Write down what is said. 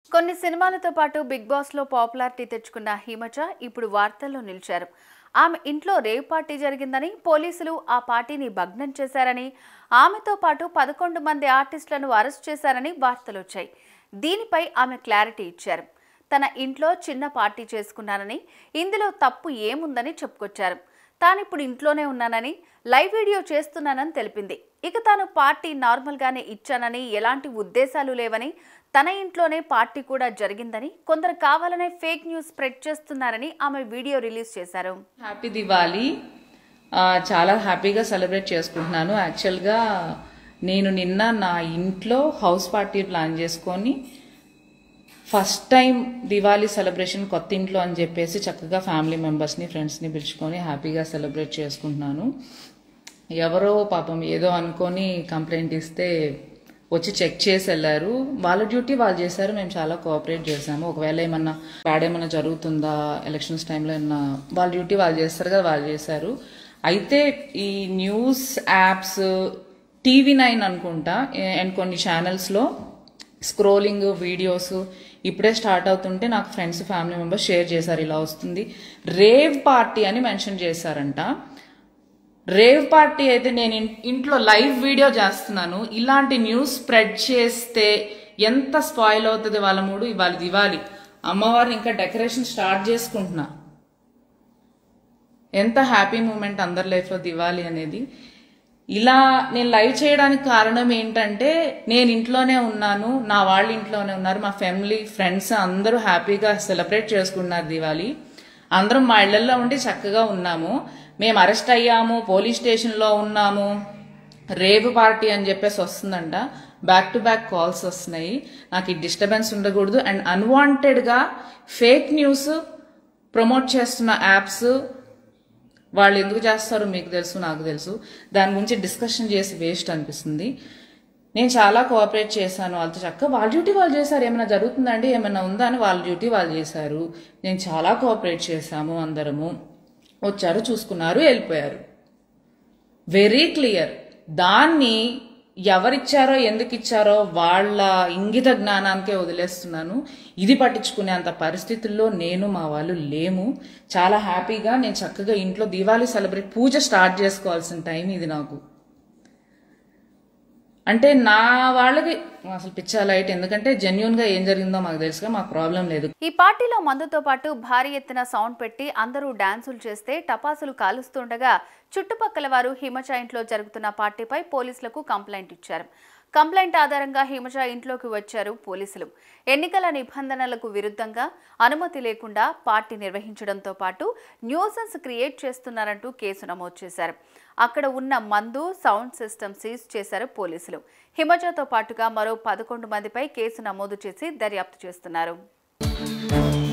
కొన్ని సినిమాలతో పాటు బిగ్ బాస్లో పాపులారిటీ తెచ్చుకున్న హిమజ ఇప్పుడు వార్తల్లో నిలిచారు ఆమె ఇంట్లో రేవ్ పార్టీ జరిగిందని పోలీసులు ఆ పార్టీని భగ్నం చేశారని ఆమెతో పాటు పదకొండు మంది ఆర్టిస్టులను అరెస్ట్ చేశారని వార్తలు వచ్చాయి దీనిపై ఆమె క్లారిటీ ఇచ్చారు తన ఇంట్లో చిన్న పార్టీ చేసుకున్నానని ఇందులో తప్పు ఏముందని చెప్పుకొచ్చారు తాను ఇప్పుడు ఇంట్లోనే ఉన్నానని లైవ్ వీడియో చేస్తున్నానని తెలిపింది ఇక తాను పార్టీ నార్మల్గానే ఇచ్చానని ఎలాంటి ఉద్దేశాలు లేవని తన ఇంట్లోనే పార్టీ కూడా జరిగిందని కొందరు కావాలనే ఫేక్ న్యూస్ స్ప్రెడ్ చేస్తున్నారని ఆమె వీడియో రిలీజ్ చేశారు హ్యాపీ దివాళీ ఆ, చాలా హ్యాపీగా సెలబ్రేట్ చేసుకుంటున్నాను యాక్చువల్గా నేను నిన్న నా ఇంట్లో హౌస్ పార్టీ ప్లాన్ చేసుకొని ఫస్ట్ టైం దివాళీ సెలబ్రేషన్ కొత్త ఇంట్లో అని చెప్పేసి చక్కగా ఫ్యామిలీ మెంబర్స్ని ఫ్రెండ్స్ని పిలుచుకొని హ్యాపీగా సెలబ్రేట్ చేసుకుంటున్నాను ఎవరో పాపం ఏదో అనుకొని కంప్లైంట్ ఇస్తే వచ్చి చెక్ చేసి వెళ్ళారు వాళ్ళ డ్యూటీ వాళ్ళు చేశారు మేము చాలా కోఆపరేట్ చేశాము ఒకవేళ ఏమన్నా బ్యాడ్ ఏమన్నా జరుగుతుందా ఎలక్షన్స్ టైంలో ఏమన్నా వాళ్ళ డ్యూటీ వాళ్ళు చేస్తారు కదా వాళ్ళు చేశారు అయితే ఈ న్యూస్ యాప్స్ టీవీ నైన్ అనుకుంటా అండ్ కొన్ని ఛానల్స్లో స్క్రోలింగ్ వీడియోస్ ఇప్పుడే స్టార్ట్ అవుతుంటే నాకు ఫ్రెండ్స్ ఫ్యామిలీ మెంబర్స్ షేర్ చేశారు ఇలా వస్తుంది రేవ్ పార్టీ అని మెన్షన్ చేశారంట రేవ్ పార్టీ అయితే నేను ఇన్- ఇంట్లో లైవ్ వీడియో చేస్తున్నాను ఇలాంటి న్యూస్ స్ప్రెడ్ చేస్తే ఎంత స్పాయిల్ అవుతుంది వాళ్ళ మూడు ఇవాళ దివాలి అమ్మవారిని ఇంకా డెకరేషన్ స్టార్ట్ చేసుకుంటున్నా ఎంత హ్యాపీ మూమెంట్ అందరి లైఫ్లో దివాలి అనేది ఇలా నేను లైవ్ చేయడానికి కారణం ఏంటంటే నేను ఇంట్లోనే ఉన్నాను నా వాళ్ళు ఇంట్లోనే ఉన్నారు మా ఫ్యామిలీ ఫ్రెండ్స్ అందరూ హ్యాపీగా సెలబ్రేట్ చేసుకున్నారు దివాలి అందరం మా ఇళ్లలో ఉండి చక్కగా ఉన్నాము మేము అరెస్ట్ అయ్యాము పోలీస్ స్టేషన్లో ఉన్నాము రేపు పార్టీ అని చెప్పేసి వస్తుందంట బ్యాక్ టు బ్యాక్ కాల్స్ వస్తున్నాయి నాకు ఈ డిస్టర్బెన్స్ ఉండకూడదు అండ్ అన్వాంటెడ్గా ఫేక్ న్యూస్ ప్రమోట్ చేస్తున్న యాప్స్ వాళ్ళు ఎందుకు చేస్తారో మీకు తెలుసు నాకు తెలుసు దాని గురించి డిస్కషన్ చేసి వేస్ట్ అనిపిస్తుంది నేను చాలా కోఆపరేట్ చేశాను వాళ్ళతో చక్కగా వాళ్ళ డ్యూటీ వాళ్ళు చేశారు ఏమైనా జరుగుతుందండి ఏమైనా ఉందా అని వాళ్ళ డ్యూటీ వాళ్ళు చేశారు నేను చాలా కోఆపరేట్ చేశాము అందరము వచ్చారు చూసుకున్నారు వెళ్ళిపోయారు వెరీ క్లియర్ దాన్ని ఎవరిచ్చారో ఎందుకు ఇచ్చారో వాళ్ళ ఇంగిత జ్ఞానానికే వదిలేస్తున్నాను ఇది పట్టించుకునే అంత పరిస్థితుల్లో నేను మా వాళ్ళు లేము చాలా హ్యాపీగా నేను చక్కగా ఇంట్లో దీవాళీ సెలబ్రేట్ పూజ స్టార్ట్ చేసుకోవాల్సిన టైం ఇది నాకు అంటే నా వాళ్ళకి అసలు పిచ్చా లైట్ ఎందుకంటే జెన్యున్ గా ఏం జరిగిందో మాకు తెలుసుగా మాకు ప్రాబ్లం లేదు ఈ పార్టీలో మందుతో పాటు భారీ ఎత్తున సౌండ్ పెట్టి అందరూ డాన్సులు చేస్తే టపాసులు కాలుస్తుండగా చుట్టుపక్కల వారు హిమజ ఇంట్లో జరుగుతున్న పార్టీపై పోలీసులకు కంప్లైంట్ ఇచ్చారు కంప్లైంట్ ఆధారంగా హిమజ ఇంట్లోకి వచ్చారు పోలీసులు ఎన్నికల నిబంధనలకు విరుద్ధంగా అనుమతి లేకుండా పార్టీ నిర్వహించడంతో పాటు న్యూసెన్స్ క్రియేట్ చేస్తున్నారంటూ కేసు నమోదు చేశారు అక్కడ ఉన్న మందు సౌండ్ సిస్టమ్ సీజ్ చేశారు పోలీసులు హిమజతో పాటుగా మరో పదకొండు మందిపై కేసు నమోదు చేసి దర్యాప్తు చేస్తున్నారు